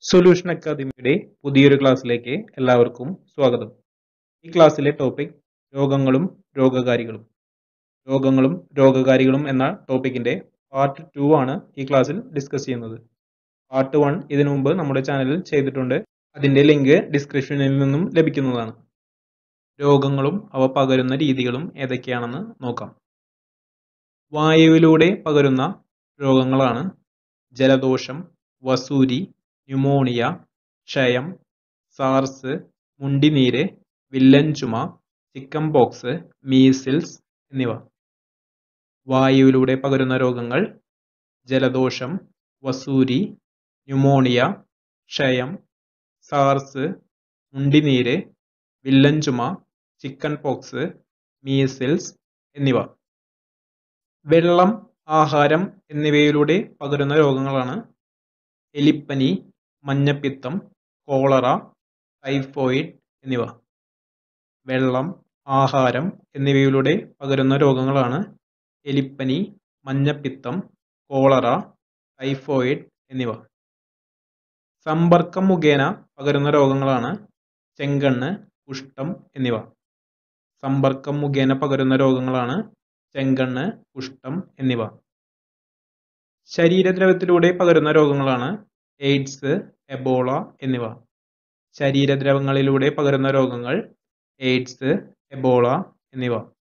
solution അക്കാദമിയുടെ പുതിയൊരു ക്ലാസ്സിലേക്ക് എല്ലാവർക്കും സ്വാഗതം ഈ ക്ലാസ്സിലെ ടോപ്പിക് രോഗങ്ങളും രോഗകാരികളും രോഗങ്ങളും രോഗകാരികളും എന്ന ടോപ്പിക്കിന്റെ പാർട്ട് ടു ആണ് ഈ ക്ലാസ്സിൽ ഡിസ്കസ് ചെയ്യുന്നത് പാർട്ട് വൺ ഇതിനു മുമ്പ് നമ്മുടെ ചാനലിൽ ചെയ്തിട്ടുണ്ട് അതിന്റെ ലിങ്ക് ഡിസ്ക്രിപ്ഷനിൽ നിന്നും ലഭിക്കുന്നതാണ് രോഗങ്ങളും അവ പകരുന്ന രീതികളും ഏതൊക്കെയാണെന്ന് നോക്കാം വായുവിലൂടെ പകരുന്ന രോഗങ്ങളാണ് ജലദോഷം വസൂരി ന്യൂമോണിയ ക്ഷയം സാർസ് മുണ്ടിനീര് വില്ലൻ ചുമ ചിക്കൻ പോക്സ് മീസിൽസ് എന്നിവ വായുവിലൂടെ പകരുന്ന രോഗങ്ങൾ ജലദോഷം വസൂരി ന്യൂമോണിയ ക്ഷയം സാർസ് മുണ്ടിനീര് വില്ലൻ ചുമ ചിക്കൻ പോക്സ് മീസിൽസ് എന്നിവ വെള്ളം ആഹാരം എന്നിവയിലൂടെ പകരുന്ന രോഗങ്ങളാണ് എലിപ്പനി മഞ്ഞപ്പിത്തം കോളറ ടൈഫോയിഡ് എന്നിവ വെള്ളം ആഹാരം എന്നിവയിലൂടെ പകരുന്ന രോഗങ്ങളാണ് എലിപ്പനി മഞ്ഞപ്പിത്തം കോളറ ടൈഫോയിഡ് എന്നിവ സമ്പർക്കം മുഖേന പകരുന്ന രോഗങ്ങളാണ് ചെങ്കണ്ണ് കുഷ്ഠം എന്നിവ സമ്പർക്കം മുഖേന പകരുന്ന രോഗങ്ങളാണ് ചെങ്കണ്ണ് കുഷ്ഠം എന്നിവ ശരീരദ്രവത്തിലൂടെ പകരുന്ന രോഗങ്ങളാണ് എയ്ഡ്സ് എബോള എന്നിവ ശരീരദ്രവങ്ങളിലൂടെ പകരുന്ന രോഗങ്ങൾ എയ്ഡ്സ് എബോള എന്നിവ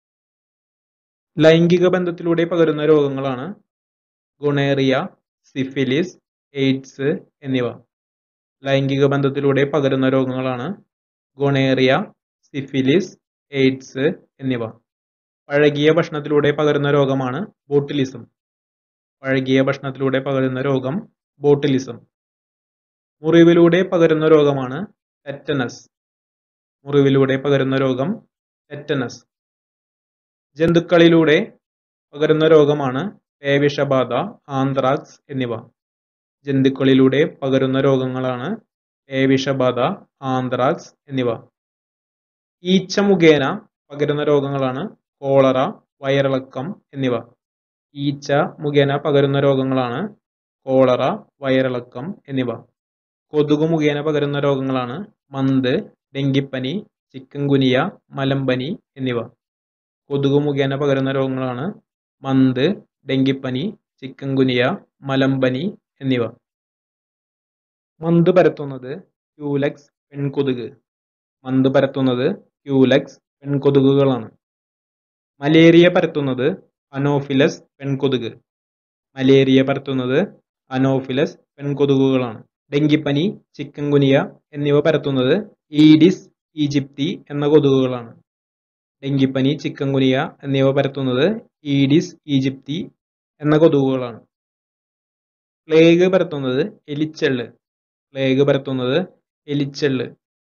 ലൈംഗിക ബന്ധത്തിലൂടെ പകരുന്ന രോഗങ്ങളാണ് ഗുണേറിയ സിഫിലിസ് എയ്ഡ്സ് എന്നിവ ലൈംഗിക ബന്ധത്തിലൂടെ പകരുന്ന രോഗങ്ങളാണ് ഗുണേറിയ സിഫിലിസ് എയ്ഡ്സ് എന്നിവ പഴകിയ ഭക്ഷണത്തിലൂടെ പകരുന്ന രോഗമാണ് ബോട്ടിലിസം പഴകിയ ഭക്ഷണത്തിലൂടെ പകരുന്ന രോഗം ബോട്ടിലിസം മുറിവിലൂടെ പകരുന്ന രോഗമാണ് ടെറ്റനസ് മുറിവിലൂടെ പകരുന്ന രോഗം ടെറ്റനസ് ജന്തുക്കളിലൂടെ പകരുന്ന രോഗമാണ് പേവിഷബാധ ആന്ത്രാക്സ് എന്നിവ ജന്തുക്കളിലൂടെ പകരുന്ന രോഗങ്ങളാണ് പേവിഷബാധ ആന്ത്രാക്സ് എന്നിവ ഈച്ച മുഖേന പകരുന്ന രോഗങ്ങളാണ് കോളറ വയറിളക്കം എന്നിവ ഈച്ച മുഖേന പകരുന്ന രോഗങ്ങളാണ് കോളറ വയറിളക്കം എന്നിവ കൊതുകു മുഖേന പകരുന്ന രോഗങ്ങളാണ് മന്ത് ഡെങ്കിപ്പനി ചിക്കൻ ഗുനിയ മലമ്പനി എന്നിവ കൊതുകു മുഖേന പകരുന്ന രോഗങ്ങളാണ് മന്ത് ഡെങ്കിപ്പനി ചിക്കൻ ഗുനിയ മലമ്പനി എന്നിവ മന്ത് പരത്തുന്നത് ക്യൂലക്സ് പെൺകൊതുക് മന്ത് പരത്തുന്നത് ക്യൂലക്സ് പെൺകൊതുകുകളാണ് മലേറിയ പരത്തുന്നത് അനോഫിലസ് പെൺകൊതുക് മലേറിയ പരത്തുന്നത് അനോഫിലസ് പെൺകൊതുകുകളാണ് ഡെങ്കിപ്പനി ചിക്കൻ ഗുനിയ എന്നിവ പരത്തുന്നത് ഈഡിസ് ഈജിപ്തി എന്ന കൊതുകുകളാണ് ഡെങ്കിപ്പനി ചിക്കൻ ഗുനിയ എന്നിവ പരത്തുന്നത് ഈഡിസ് ഈജിപ്തി എന്ന കൊതുകുകളാണ് പ്ലേഗ് പരത്തുന്നത് എലിച്ചെള്ള് പ്ലേഗ് പരത്തുന്നത് എലിച്ചെള്ള്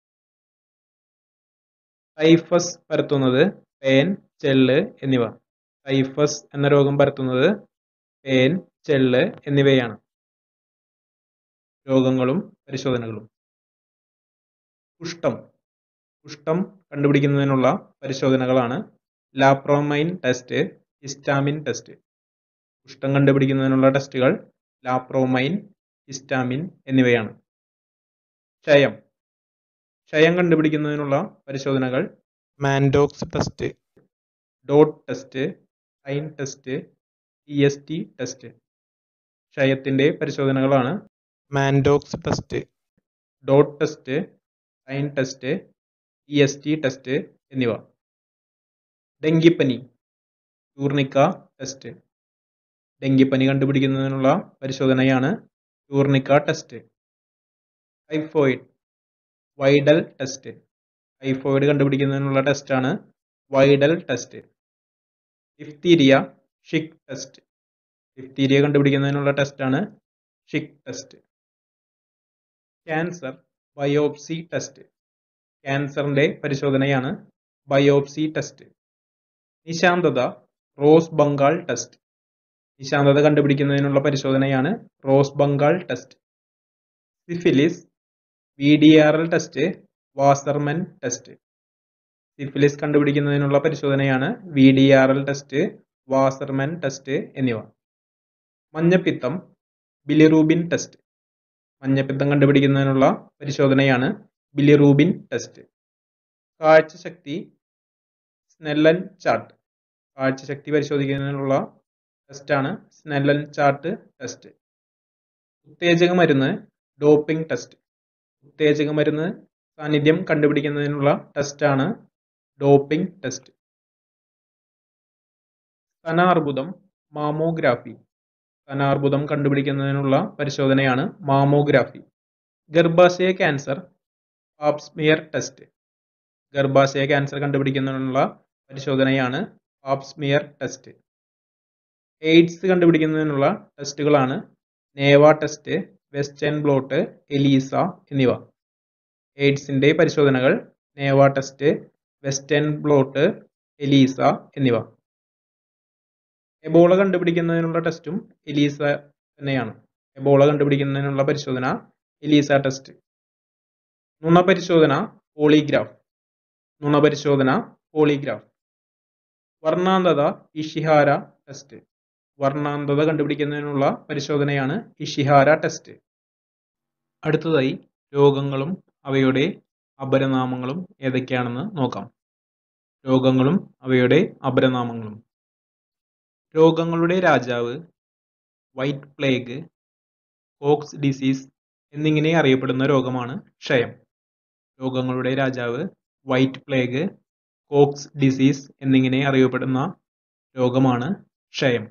ടൈഫസ് പരത്തുന്നത് പേൻ ചെള്ള് എന്നിവ ടൈഫസ് എന്ന രോഗം പരത്തുന്നത് പേൻ ചെള്ള് എന്നിവയാണ് രോഗങ്ങളും പരിശോധനകളും കുഷ്ഠം കുഷ്ഠം കണ്ടുപിടിക്കുന്നതിനുള്ള പരിശോധനകളാണ് ലാപ്രോമൈൻ ടെസ്റ്റ് ഹിസ്റ്റാമിൻ ടെസ്റ്റ് കുഷ്ഠം കണ്ടുപിടിക്കുന്നതിനുള്ള ടെസ്റ്റുകൾ ലാപ്രോമൈൻ ഹിസ്റ്റാമിൻ എന്നിവയാണ് ക്ഷയം ക്ഷയം കണ്ടുപിടിക്കുന്നതിനുള്ള പരിശോധനകൾ Mantoux test dot test tine test T S T test ക്ഷയത്തിന്റെ പരിശോധനകളാണ് Mantoux test dot test tine test T S T test എന്നിവ ഡെങ്കിപ്പനി ടൂർണിക്ക ടെസ്റ്റ് ഡെങ്കിപ്പനി കണ്ടുപിടിക്കുന്നതിനുള്ള പരിശോധനയാണ് tourniquet test typhoid Widal test typhoid കണ്ടുപിടിക്കുന്നതിനുള്ള ടെസ്റ്റാണ് Widal test diphtheria Schick test diphtheria കണ്ടുപിടിക്കുന്നതിനുള്ള ടെസ്റ്റാണ് Schick test cancer biopsy test ക്യാൻസറിന്റെ പരിശോധനയാണ് ബയോപ്സി ടെസ്റ്റ് നിശാന്തത റോസ് ബംഗാൾ ടെസ്റ്റ് നിശാന്തത കണ്ടുപിടിക്കുന്നതിനുള്ള പരിശോധനയാണ് rose bengal test syphilis V D R L test Wassermann test syphilis കണ്ടുപിടിക്കുന്നതിനുള്ള പരിശോധനയാണ് V D R L test Wassermann test എന്നിവ മഞ്ഞപ്പിത്തം ബിലിറൂബിൻ ടെസ്റ്റ് മഞ്ഞപ്പിത്തം കണ്ടുപിടിക്കുന്നതിനുള്ള പരിശോധനയാണ് ബിലിറൂബിൻ ടെസ്റ്റ് കാഴ്ചശക്തി സ്നെല്ലൻ ചാർട്ട് കാഴ്ചശക്തി പരിശോധിക്കുന്നതിനുള്ള ടെസ്റ്റാണ് സ്നെല്ലൻ ചാർട്ട് ടെസ്റ്റ് ഉത്തേജക മരുന്ന് ഡോപ്പിംഗ് ടെസ്റ്റ് ഉത്തേജക മരുന്ന് സാന്നിധ്യം കണ്ടുപിടിക്കുന്നതിനുള്ള ടെസ്റ്റാണ് ഡോപ്പിംഗ് ടെസ്റ്റ് സ്തനാർബുദം മാമോഗ്രാഫി സ്തനാർബുദം കണ്ടുപിടിക്കുന്നതിനുള്ള പരിശോധനയാണ് മാമോഗ്രാഫി ഗർഭാശയ ക്യാൻസർ പാപ്സ്മിയർ ടെസ്റ്റ് ഗർഭാശയ ക്യാൻസർ കണ്ടുപിടിക്കുന്നതിനുള്ള പരിശോധനയാണ് പാപ്സ്മിയർ ടെസ്റ്റ് എയ്ഡ്സ് കണ്ടുപിടിക്കുന്നതിനുള്ള ടെസ്റ്റുകളാണ് നേവ ടെസ്റ്റ് വെസ്റ്റേൺ ബ്ലോട്ട് എലീസ എന്നിവ എയ്ഡ്സിന്റെ പരിശോധനകൾ നേവ ടെസ്റ്റ് വെസ്റ്റേൺ ബ്ലോട്ട് എലീസ എന്നിവ എബോള കണ്ടുപിടിക്കുന്നതിനുള്ള ടെസ്റ്റും എലീസ തന്നെയാണ് എബോള കണ്ടുപിടിക്കുന്നതിനുള്ള പരിശോധന എലീസ ടെസ്റ്റ് നുണ പരിശോധന പോളിഗ്രാഫ് നുണ പരിശോധന പോളിഗ്രാഫ് വർണ്ണാന്തത ഇഷിഹാര ടെസ്റ്റ് വർണ്ണാന്തത കണ്ടുപിടിക്കുന്നതിനുള്ള പരിശോധനയാണ് ഇഷിഹാര ടെസ്റ്റ് അടുത്തതായി രോഗങ്ങളും അവയുടെ അപരനാമങ്ങളും ഏതൊക്കെയാണെന്ന് നോക്കാം രോഗങ്ങളും അവയുടെ അപരനാമങ്ങളും രോഗങ്ങളുടെ രാജാവ് വൈറ്റ് പ്ലേഗ് കോക്സ് ഡിസീസ് എന്നിങ്ങനെ അറിയപ്പെടുന്ന രോഗമാണ് ക്ഷയം രോഗങ്ങളുടെ രാജാവ് വൈറ്റ് പ്ലേഗ് കോക്സ് ഡിസീസ് എന്നിങ്ങനെ അറിയപ്പെടുന്ന രോഗമാണ് ക്ഷയം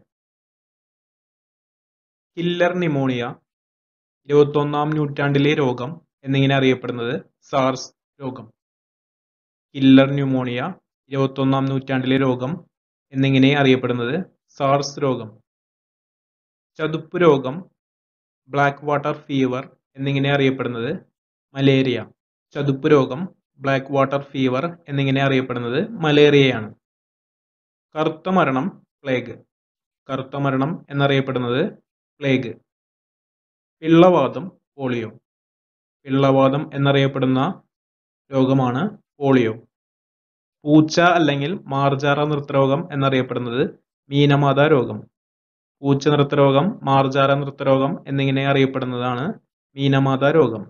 കില്ലർ നിമോണിയ ഇരുപത്തൊന്നാം നൂറ്റാണ്ടിലെ രോഗം എന്നിങ്ങനെ അറിയപ്പെടുന്നത് സാർസ് രോഗം കില്ലർ ന്യൂമോണിയ ഇരുപത്തൊന്നാം നൂറ്റാണ്ടിലെ രോഗം എന്നിങ്ങനെ അറിയപ്പെടുന്നത് സാർസ് രോഗം ചതുപ്പ് രോഗം ബ്ലാക്ക് വാട്ടർ ഫീവർ എന്നിങ്ങനെ അറിയപ്പെടുന്നത് മലേറിയ ചതുപ്പ് രോഗം ബ്ലാക്ക് വാട്ടർ ഫീവർ എന്നിങ്ങനെ അറിയപ്പെടുന്നത് മലേറിയയാണ് കറുത്ത മരണം പ്ലേഗ് കറുത്ത മരണം എന്നറിയപ്പെടുന്നത് പ്ലേഗ് പിള്ളവാതം പോളിയോ പിള്ളവാതം എന്നറിയപ്പെടുന്ന രോഗമാണ് പോളിയോ പൂച്ച അല്ലെങ്കിൽ മാർജാറ നൃത്തരോഗം എന്നറിയപ്പെടുന്നത് മീനമാത രോഗം പൂച്ച നൃത്തരോഗം മാർജാര നൃത്തരോഗം എന്നിങ്ങനെ അറിയപ്പെടുന്നതാണ് മീനമാത രോഗം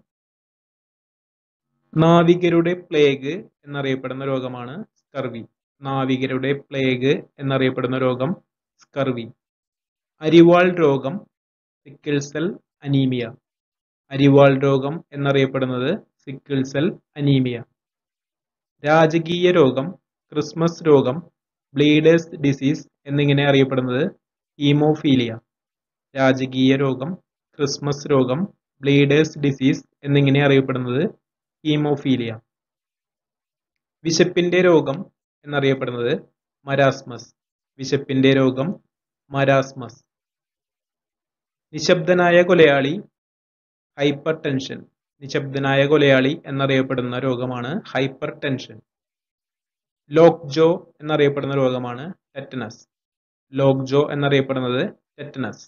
നാവികരുടെ പ്ലേഗ് എന്നറിയപ്പെടുന്ന രോഗമാണ് സ്കർവി നാവികരുടെ പ്ലേഗ് എന്നറിയപ്പെടുന്ന രോഗം സ്കർവി അരിവാൾ രോഗം സിക്കിൾ സെൽ അനീമിയ അരിവാൾ രോഗം എന്നറിയപ്പെടുന്നത് സിക്കിൾ സെൽ അനീമിയ രാജകീയ രോഗം ക്രിസ്മസ് രോഗം ബ്ലീഡേഴ്സ് ഡിസീസ് എന്നിങ്ങനെ അറിയപ്പെടുന്നത് ഹീമോഫീലിയ രാജകീയ രോഗം ക്രിസ്മസ് രോഗം ബ്ലീഡേഴ്സ് ഡിസീസ് എന്നിങ്ങനെ അറിയപ്പെടുന്നത് ഹീമോഫീലിയ വിശപ്പിന്റെ രോഗം എന്നറിയപ്പെടുന്നത് മരാസ്മസ് വിശപ്പിന്റെ രോഗം മരാസ്മസ് നിശബ്ദനായ കൊലയാളി ഹൈപ്പർ ടെൻഷൻ നിശബ്ദനായ കൊലയാളി എന്നറിയപ്പെടുന്ന രോഗമാണ് ഹൈപ്പർ ടെൻഷൻ ലോക്ക് ജോ എന്നറിയപ്പെടുന്ന രോഗമാണ് ടെറ്റനസ് ലോക്ക് ജോ എന്നറിയപ്പെടുന്നത് ടെറ്റനസ്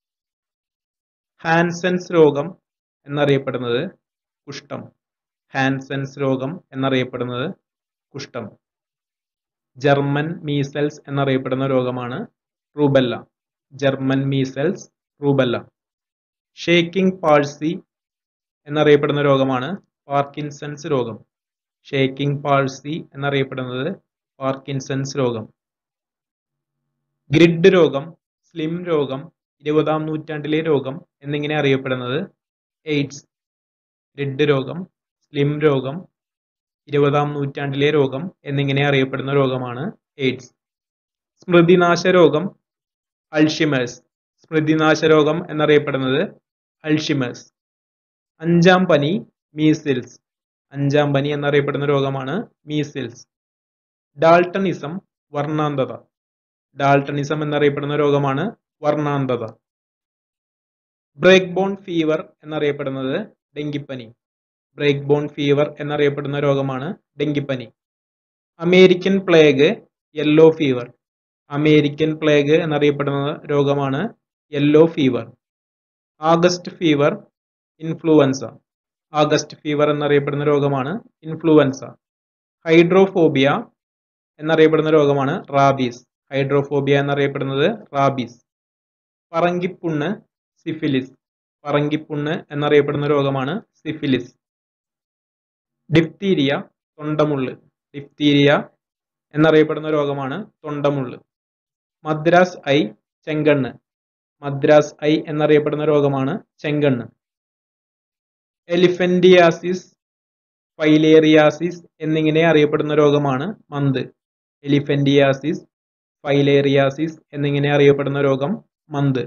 ഹാൻസൻസ് രോഗം എന്നറിയപ്പെടുന്നത് കുഷ്ഠം ഹാൻസൻസ് രോഗം എന്നറിയപ്പെടുന്നത് കുഷ്ഠം ജർമ്മൻ മീസൽസ് എന്നറിയപ്പെടുന്ന രോഗമാണ് rubella German measles rubella shaking palsy എന്നറിയപ്പെടുന്ന രോഗമാണ് പാർക്കിൻസൺസ് രോഗം ഷേക്കിംഗ് പാഴ്സി എന്നറിയപ്പെടുന്നത് പാർക്കിൻസൺസ് രോഗം ഗ്രിഡ് രോഗം സ്ലിം രോഗം ഇരുപതാം നൂറ്റാണ്ടിലെ രോഗം എന്നിങ്ങനെ അറിയപ്പെടുന്നത് എയ്ഡ്സ് ഗ്രിഡ് രോഗം സ്ലിം രോഗം ഇരുപതാം നൂറ്റാണ്ടിലെ രോഗം എന്നിങ്ങനെ അറിയപ്പെടുന്ന രോഗമാണ് എയ്ഡ്സ് സ്മൃതിനാശ രോഗം അൾഷിമേഴ്സ് സ്മൃതിനാശ രോഗം എന്നറിയപ്പെടുന്നത് അൾഷിമേഴ്സ് അഞ്ചാം പനി മീസിൽസ് അഞ്ചാം പനി എന്നറിയപ്പെടുന്ന രോഗമാണ് മീസിൽസ് ഡാൾട്ടണിസം വർണ്ണാന്തത ഡാൾട്ടണിസം എന്നറിയപ്പെടുന്ന രോഗമാണ് വർണ്ണാന്തത ബ്രേക്ക് ബോൺ ഫീവർ എന്നറിയപ്പെടുന്നത് ഡെങ്കിപ്പനി ബ്രേക്ക് ബോൺ ഫീവർ എന്നറിയപ്പെടുന്ന രോഗമാണ് ഡെങ്കിപ്പനി American plague yellow fever American plague എന്നറിയപ്പെടുന്ന രോഗമാണ് yellow fever August fever influenza August fever എന്നറിയപ്പെടുന്ന രോഗമാണ് ഇൻഫ്ലുവൻസ ഹൈഡ്രോഫോബിയ എന്നറിയപ്പെടുന്ന രോഗമാണ് റാബീസ് ഹൈഡ്രോഫോബിയ എന്നറിയപ്പെടുന്നത് റാബീസ് പറങ്കിപ്പുണ്ണ് സിഫിലിസ് പറങ്കിപ്പുണ്ണ് എന്നറിയപ്പെടുന്ന രോഗമാണ് സിഫിലിസ് ഡിഫ്തീരിയ തൊണ്ടമുള്ള് ഡിഫ്തീരിയ എന്നറിയപ്പെടുന്ന രോഗമാണ് തൊണ്ടമുള്ള് മദ്രാസ് ഐ ചെങ്കണ്ണ് മദ്രാസ് ഐ എന്നറിയപ്പെടുന്ന രോഗമാണ് ചെങ്കണ്ണ് എലിഫന്റിയാസിസ് ഫൈലേറിയാസിസ് എന്നിങ്ങനെ അറിയപ്പെടുന്ന രോഗമാണ് മന്ത് എലിഫന്റിയാസിസ് ഫൈലേറിയാസിസ് എന്നിങ്ങനെ അറിയപ്പെടുന്ന രോഗം മന്ത്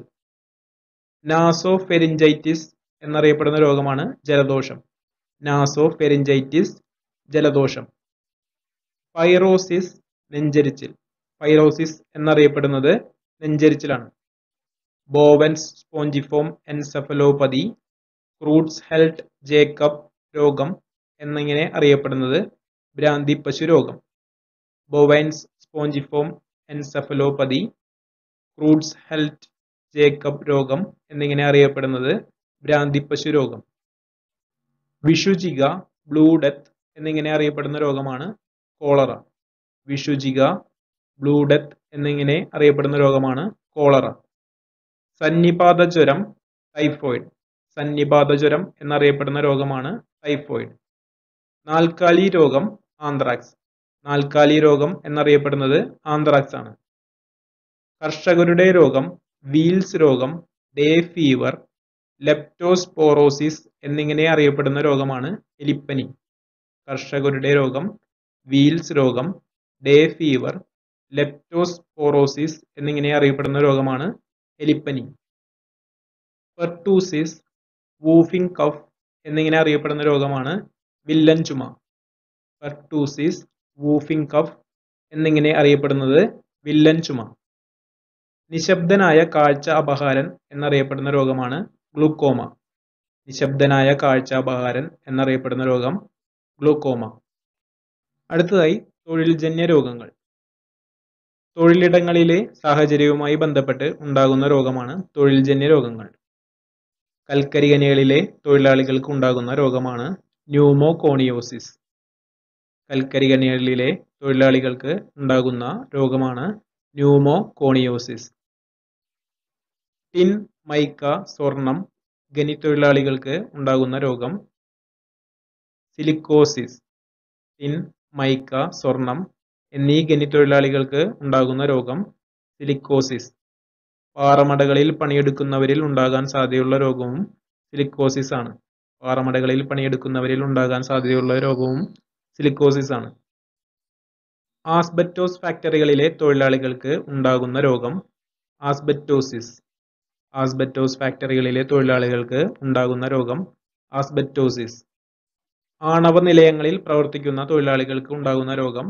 നാസോ ഫെരിഞ്ചൈറ്റിസ് എന്നറിയപ്പെടുന്ന രോഗമാണ് ജലദോഷം നാസോ ഫെരിഞ്ചൈറ്റിസ് ജലദോഷം പൈറോസിസ് നെഞ്ചരിച്ചിൽ പൈറോസിസ് എന്നറിയപ്പെടുന്നത് നെഞ്ചരിച്ചിലാണ് bovine spongiform encephalopathy Creutzfeldt Jakob രോഗം എന്നിങ്ങനെ അറിയപ്പെടുന്നത് ഭ്രാന്തി പശു രോഗം bovine spongiform encephalopathy Creutzfeldt Jakob രോഗം എന്നിങ്ങനെ അറിയപ്പെടുന്നത് ഭ്രാന്തി പശു രോഗം വിഷുജിക ബ്ലൂ ഡെത്ത് എന്നിങ്ങനെ അറിയപ്പെടുന്ന രോഗമാണ് കോളറ വിഷുജിക ബ്ലൂ ഡെത്ത് എന്നിങ്ങനെ അറിയപ്പെടുന്ന രോഗമാണ് കോളറ സന്നിപാത ജ്വരം ടൈഫോയിഡ് സന്നിപാത ജ്വരം എന്നറിയപ്പെടുന്ന രോഗമാണ് ടൈഫോയിഡ് നാൽക്കാലി രോഗം ആന്ത്രാക്സ് നാൽക്കാലി രോഗം എന്നറിയപ്പെടുന്നത് ആന്ത്രാക്സ് ആണ് കർഷകരുടെ രോഗം വീൽസ് രോഗം ഡേ ഫീവർ ലെപ്റ്റോസ്പോറോസിസ് എന്നിങ്ങനെ അറിയപ്പെടുന്ന രോഗമാണ് എലിപ്പനി കർഷകരുടെ രോഗം വീൽസ് രോഗം ഡേ ഫീവർ ലെപ്റ്റോസ്പോറോസിസ് എന്നിങ്ങനെ അറിയപ്പെടുന്ന രോഗമാണ് എലിപ്പനി പെർട്ടൂസിസ് വൂഫിംഗ് കഫ് എന്നിങ്ങനെ അറിയപ്പെടുന്ന രോഗമാണ് വില്ലൻ ചുമ പെർട്ടൂസിസ് വൂഫിംഗ് കഫ് എന്നിങ്ങനെ അറിയപ്പെടുന്നത് വില്ലൻ ചുമ നിശബ്ദനായ കാഴ്ച അപഹാരൻ എന്നറിയപ്പെടുന്ന രോഗമാണ് ഗ്ലൂക്കോമ നിശബ്ദനായ കാഴ്ച അപഹാരൻ എന്നറിയപ്പെടുന്ന രോഗം ഗ്ലൂക്കോമ അടുത്തതായി തൊഴിൽജന്യ രോഗങ്ങൾ തൊഴിലിടങ്ങളിലെ സാഹചര്യവുമായി ബന്ധപ്പെട്ട് ഉണ്ടാകുന്ന രോഗമാണ് തൊഴിൽജന്യ രോഗങ്ങൾ കൽക്കരി ഖനികളിലെ തൊഴിലാളികൾക്ക് ഉണ്ടാകുന്ന രോഗമാണ് ന്യൂമോകോണിയോസിസ് കൽക്കരി ഖനികളിലെ തൊഴിലാളികൾക്ക് ഉണ്ടാകുന്ന രോഗമാണ് ന്യൂമോകോണിയോസിസ് ടിൻ മൈക്ക സ്വർണം ഖനി തൊഴിലാളികൾക്ക് ഉണ്ടാകുന്ന രോഗം സിലിക്കോസിസ് ടിൻ മൈക്ക സ്വർണം എന്നീ ഖനി തൊഴിലാളികൾക്ക് ഉണ്ടാകുന്ന രോഗം സിലിക്കോസിസ് പാറമടകളിൽ പണിയെടുക്കുന്നവരിൽ ഉണ്ടാകാൻ സാധ്യതയുള്ള രോഗവും സിലിക്കോസിസ് ആണ് പാറമടകളിൽ പണിയെടുക്കുന്നവരിൽ ഉണ്ടാകാൻ സാധ്യതയുള്ള രോഗവും സിലിക്കോസിസ് ആണ് ആസ്ബറ്റോസ് ഫാക്ടറികളിലെ തൊഴിലാളികൾക്ക് ഉണ്ടാകുന്ന രോഗം ആസ്ബറ്റോസിസ് ആസ്ബറ്റോസ് ഫാക്ടറികളിലെ തൊഴിലാളികൾക്ക് ഉണ്ടാകുന്ന രോഗം ആസ്ബറ്റോസിസ് ആണവ നിലയങ്ങളിൽ പ്രവർത്തിക്കുന്ന തൊഴിലാളികൾക്ക് ഉണ്ടാകുന്ന രോഗം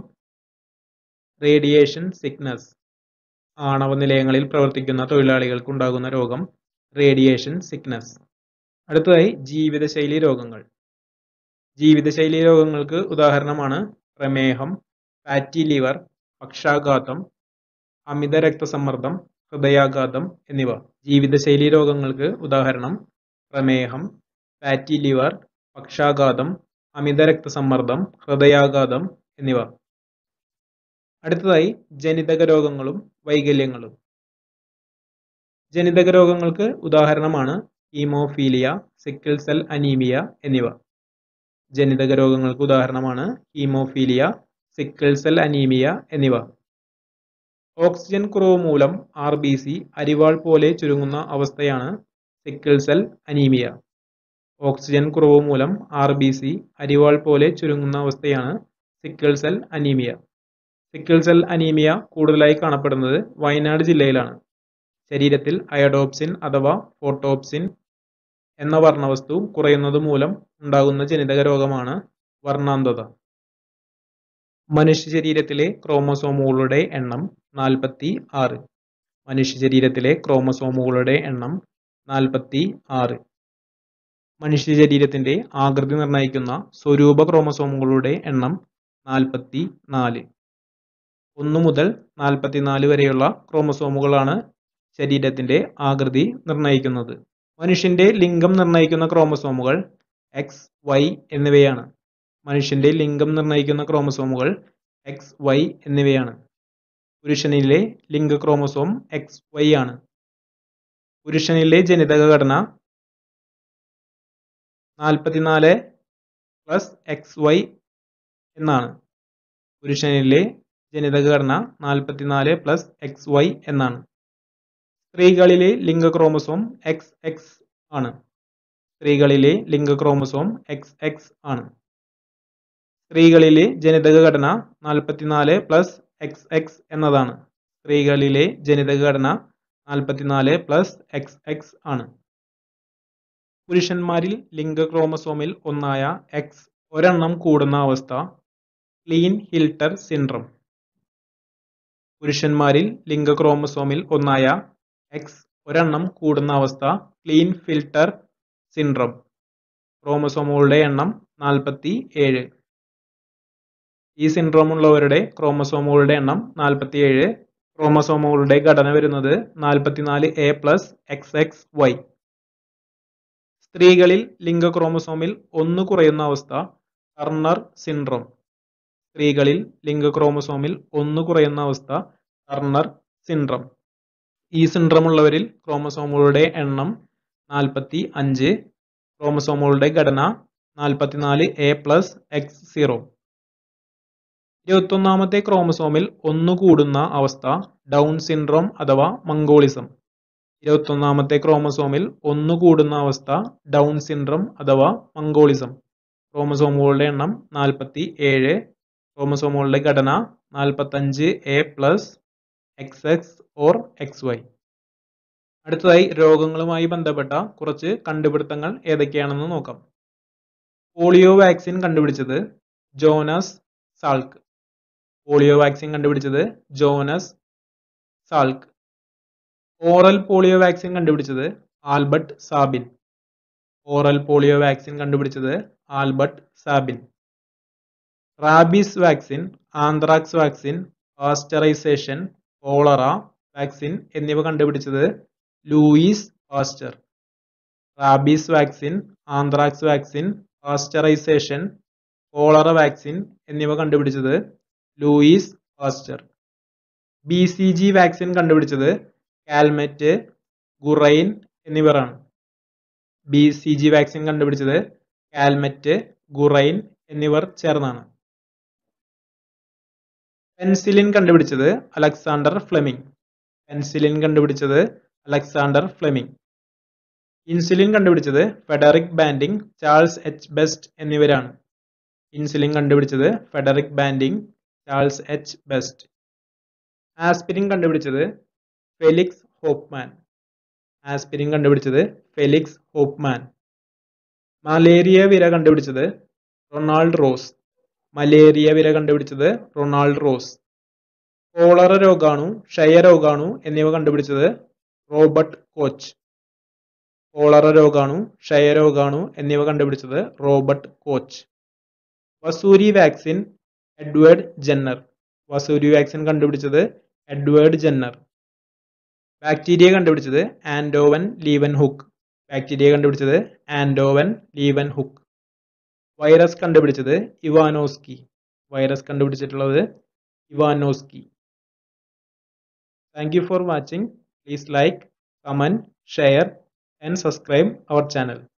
റേഡിയേഷൻ സിക്നസ് ആണവ നിലയങ്ങളിൽ പ്രവർത്തിക്കുന്ന തൊഴിലാളികൾക്ക് ഉണ്ടാകുന്ന രോഗം റേഡിയേഷൻ സിക്നസ് അടുത്തതായി ജീവിതശൈലി രോഗങ്ങൾ ജീവിതശൈലി രോഗങ്ങൾക്ക് ഉദാഹരണമാണ് പ്രമേഹം ഫാറ്റി ലിവർ പക്ഷാഘാതം അമിത രക്തസമ്മർദ്ദം ഹൃദയാഘാതം എന്നിവ ജീവിതശൈലി രോഗങ്ങൾക്ക് ഉദാഹരണം പ്രമേഹം ഫാറ്റി ലിവർ പക്ഷാഘാതം അമിത രക്തസമ്മർദ്ദം ഹൃദയാഘാതം എന്നിവ അടുത്തതായി ജനിതക രോഗങ്ങളും വൈകല്യങ്ങളും ജനിതക രോഗങ്ങൾക്ക് ഉദാഹരണമാണ് ഹീമോഫീലിയ സിക്കിൾ സെൽ അനീമിയ എന്നിവ ജനിതക രോഗങ്ങൾക്ക് ഉദാഹരണമാണ് ഹീമോഫീലിയ സിക്കിൾ സെൽ അനീമിയ എന്നിവ ഓക്സിജൻ കുറവ് മൂലം ആർ ബി സി അരിവാൾ പോലെ ചുരുങ്ങുന്ന അവസ്ഥയാണ് സിക്കിൾ സെൽ അനീമിയ ഓക്സിജൻ കുറവ് മൂലം ആർ ബി സി അരിവാൾ പോലെ ചുരുങ്ങുന്ന അവസ്ഥയാണ് sickle cell anaemia sickle cell anaemia കൂടുതലായി കാണപ്പെടുന്നത് വയനാട് ജില്ലയിലാണ് ശരീരത്തിൽ അയഡോപ്സിൻ അഥവാ ഫോട്ടോപ്സിൻ എന്ന വർണ്ണവസ്തു കുറയുന്നത് മൂലം ഉണ്ടാകുന്ന ജനിതക രോഗമാണ് വർണ്ണാന്ധത മനുഷ്യ ശരീരത്തിലെ ക്രോമസോമുകളുടെ എണ്ണം നാൽപ്പത്തി ആറ് മനുഷ്യ ശരീരത്തിലെ ക്രോമസോമുകളുടെ എണ്ണം നാൽപ്പത്തി ആറ് മനുഷ്യ ശരീരത്തിന്റെ ആകൃതി നിർണ്ണയിക്കുന്ന സ്വരൂപ ക്രോമസോമുകളുടെ എണ്ണം നാൽപ്പത്തി നാല് ഒന്ന് മുതൽ നാൽപ്പത്തിനാല് വരെയുള്ള ക്രോമസോമുകളാണ് ശരീരത്തിന്റെ ആകൃതി നിർണ്ണയിക്കുന്നത് മനുഷ്യന്റെ ലിംഗം നിർണ്ണയിക്കുന്ന ക്രോമസോമുകൾ എക്സ് വൈ എന്നിവയാണ് മനുഷ്യന്റെ ലിംഗം നിർണ്ണയിക്കുന്ന ക്രോമസോമുകൾ എക്സ് വൈ എന്നിവയാണ് പുരുഷനിലെ ലിംഗ ക്രോമസോം എക്സ് വൈ ആണ് പുരുഷനിലെ ജനിതക ഘടന നാൽപ്പത്തിനാല് പ്ലസ് എക്സ് വൈ എന്നാണ് പുരുഷനിലെ ജനിതക ഘടന നാൽപ്പത്തിനാല് പ്ലസ് എക്സ് വൈ എന്നാണ് സ്ത്രീകളിലെ ലിംഗ ക്രോമസോം എക്സ് എക്സ് ആണ് സ്ത്രീകളിലെ ലിംഗ ക്രോമസോം എക്സ് എക്സ് ആണ് സ്ത്രീകളിലെ ജനിതക ഘടന നാൽപ്പത്തിനാല് പ്ലസ് എക്സ് എക്സ് എന്നതാണ് സ്ത്രീകളിലെ ജനിതക ഘടന നാൽപ്പത്തിനാല് പ്ലസ് എക്സ് എക്സ് ആണ് പുരുഷന്മാരിൽ ലിംഗ ക്രോമസോമിൽ ഒന്നായ എക്സ് ഒരെണ്ണം കൂടുന്ന അവസ്ഥ ക്ലീൻ ഹിൽട്ടർ സിൻഡ്രം പുരുഷന്മാരിൽ ലിംഗ ക്രോമസോമിൽ ഒന്നായ എക്സ് ഒരെണ്ണം കൂടുന്ന അവസ്ഥ ക്ലീൻ ഫിൽട്ടർ സിൻഡ്രം ക്രോമസോമുകളുടെ എണ്ണം നാൽപ്പത്തി ഏഴ് ഈ സിൻഡ്രോം ഉള്ളവരുടെ ക്രോമസോമുകളുടെ എണ്ണം നാൽപ്പത്തിയേഴ് ക്രോമസോമുകളുടെ ഘടന വരുന്നത് നാൽപ്പത്തിനാല് A plus X X Y സ്ത്രീകളിൽ ലിംഗ ക്രോമസോമിൽ ഒന്ന് കുറയുന്ന അവസ്ഥ ടർണർ സിൻഡ്രോം സ്ത്രീകളിൽ ലിംഗ ക്രോമസോമിൽ ഒന്ന് കുറയുന്ന അവസ്ഥ ടർണർ സിൻഡ്രം ഈ സിൻഡ്രം ഉള്ളവരിൽ ക്രോമസോമുകളുടെ എണ്ണം നാൽപ്പത്തി അഞ്ച് ക്രോമസോമുകളുടെ ഘടന നാൽപ്പത്തിനാല് എ പ്ലസ് എക്സ് സീറോ ഇരുപത്തൊന്നാമത്തെ ക്രോമസോമിൽ ഒന്ന് കൂടുന്ന അവസ്ഥ ഡൗൺ സിൻഡ്രോം അഥവാ മംഗോളിസം ഇരുപത്തൊന്നാമത്തെ ക്രോമസോമിൽ ഒന്ന് കൂടുന്ന അവസ്ഥ ഡൗൺ സിൻഡ്രം അഥവാ മംഗോളിസം ക്രോമസോമുകളുടെ എണ്ണം നാൽപ്പത്തി ഏഴ് ക്രോമസോമുകളുടെ ഘടന നാൽപ്പത്തഞ്ച് A plus X X or X Y അടുത്തതായി രോഗങ്ങളുമായി ബന്ധപ്പെട്ട കുറച്ച് കണ്ടുപിടുത്തങ്ങൾ ഏതൊക്കെയാണെന്ന് നോക്കാം പോളിയോ വാക്സിൻ കണ്ടുപിടിച്ചത് ജോനസ് സാൾക്ക് പോളിയോ വാക്സിൻ കണ്ടുപിടിച്ചത് Jonas Salk oral polio vaccine കണ്ടുപിടിച്ചത് Albert Sabin oral polio vaccine കണ്ടുപിടിച്ചത് Albert Sabin rabies vaccine anthrax vaccine pasteurization cholera vaccine എന്നിവ കണ്ടുപിടിച്ചത് Louis Pasteur rabies vaccine anthrax vaccine pasteurization cholera vaccine എന്നിവ കണ്ടുപിടിച്ചത് Louis Pasteur B C G vaccine കണ്ടുപിടിച്ചത് Calmette Guerin എന്നിവരാണ് B C G vaccine കണ്ടുപിടിച്ചത് Calmette Guerin എന്നിവർ ചേർന്നാണ് penicillin കണ്ടുപിടിച്ചത് അലക്സാണ്ടർ ഫ്ലെമിംഗ് പെൻസിലിൻ കണ്ടുപിടിച്ചത് അലക്സാണ്ടർ ഫ്ലെമിംഗ് ഇൻസുലിൻ കണ്ടുപിടിച്ചത് Frederick Banting Charles H Best എന്നിവരാണ് ഇൻസുലിൻ കണ്ടുപിടിച്ചത് Frederick Banting Charles H Best aspirin കണ്ടുപിടിച്ചത് ഫെലിക്സ് ഹോപ്പ്മാൻ ആസ്പിരിൻ കണ്ടുപിടിച്ചത് ഫെലിക്സ് ഹോപ്പ്മാൻ മലേറിയ വിര കണ്ടുപിടിച്ചത് റൊണാൾഡ് റോസ് മലേറിയ വിര കണ്ടുപിടിച്ചത് റൊണാൾഡ് റോസ് കോളറ രോഗാണു ക്ഷയരോഗാണു എന്നിവ കണ്ടുപിടിച്ചത് റോബർട്ട് കോച്ച് കോളറ രോഗാണു ക്ഷയരോഗാണു എന്നിവ കണ്ടുപിടിച്ചത് റോബർട്ട് കോച്ച് വസൂരി വാക്സിൻ എഡ്വേർഡ് ജെന്നർ വസൂരി വാക്സിൻ കണ്ടുപിടിച്ചത് എഡ്വേർഡ് ജെന്നർ ബാക്ടീരിയ കണ്ടുപിടിച്ചത് ആൻഡോവൻ ലീവൻ ഹുക്ക് ബാക്ടീരിയ കണ്ടുപിടിച്ചത് ആൻഡോവൻ ലീവൻ ഹുക്ക് വൈറസ് കണ്ടുപിടിച്ചത് ഇവാനോസ്കി വൈറസ് കണ്ടുപിടിച്ചിട്ടുള്ളത് Ivanovsky thank you for watching please like comment share and subscribe our channel